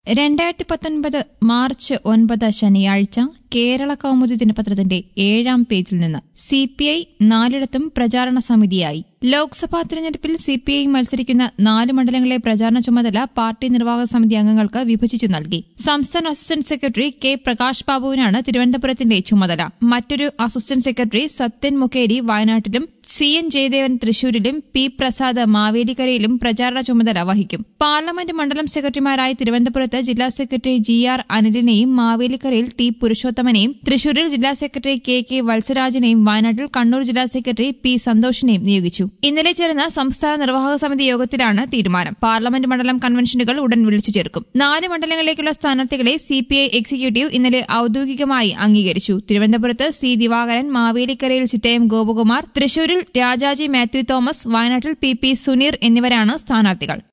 രണ്ടായിരത്തി പത്തൊൻപത് മാർച്ച് ഒൻപത് ശനിയാഴ്ച കേരള കൗമുദി ദിനപത്രത്തിന്റെ ഏഴാം പേജിൽ നിന്ന് സി പി ഐ നാലിടത്തും പ്രചാരണ സമിതിയായി ലോക്സഭാ തിരഞ്ഞെടുപ്പിൽ സി പി ഐ മത്സരിക്കുന്ന നാല് മണ്ഡലങ്ങളിലെ പ്രചാരണ ചുമതല പാർട്ടി നിർവാഹക സമിതി അംഗങ്ങൾക്ക് വിഭജിച്ചു നൽകി സംസ്ഥാന അസിസ്റ്റന്റ് സെക്രട്ടറി കെ പ്രകാശ് ബാബുവിനാണ് തിരുവനന്തപുരത്തിന്റെ ചുമതല മറ്റൊരു അസിസ്റ്റന്റ് സെക്രട്ടറി സത്യൻ മുഖേരി വയനാട്ടിലും സി എൻ ജയദേവൻ തൃശൂരിലും പി പ്രസാദ് മാവേലിക്കരയിലും പ്രചാരണ ചുമതല വഹിക്കും പാർലമെന്റ് മണ്ഡലം സെക്രട്ടറിമാരായി തിരുവനന്തപുരത്ത് ജില്ലാ സെക്രട്ടറി ജി ആർ അനിലിനെയും മാവേലിക്കരയിൽ ടി പുരുഷോത്തമനെയും തൃശൂരിൽ ജില്ലാ സെക്രട്ടറി കെ കെ വത്സരാജിനെയും വയനാട്ടിൽ കണ്ണൂർ ജില്ലാ സെക്രട്ടറി പി സന്തോഷിനെയും നിയോഗിച്ചു ഇന്നലെ ചേർന്ന സംസ്ഥാന നിർവാഹക സമിതി യോഗത്തിലാണ് തീരുമാനം പാർലമെന്റ് മണ്ഡലം കൺവെൻഷനുകൾ ഉടൻ വിളിച്ചു ചേർക്കും നാല് മണ്ഡലങ്ങളിലേക്കുള്ള സ്ഥാനാർത്ഥികളെ സി പി ഐ എക്സിക്യൂട്ടീവ് ഇന്നലെ ഔദ്യോഗികമായി അംഗീകരിച്ചു തിരുവനന്തപുരത്ത് സി ദിവാകരൻ മാവേലിക്കരയിൽ ചിറ്റയം ഗോപകുമാർ തൃശൂരിൽ രാജാജി മാത്യു തോമസ് വയനാട്ടിൽ പി പി സുനീർ എന്നിവരാണ് സ്ഥാനാർത്ഥികൾ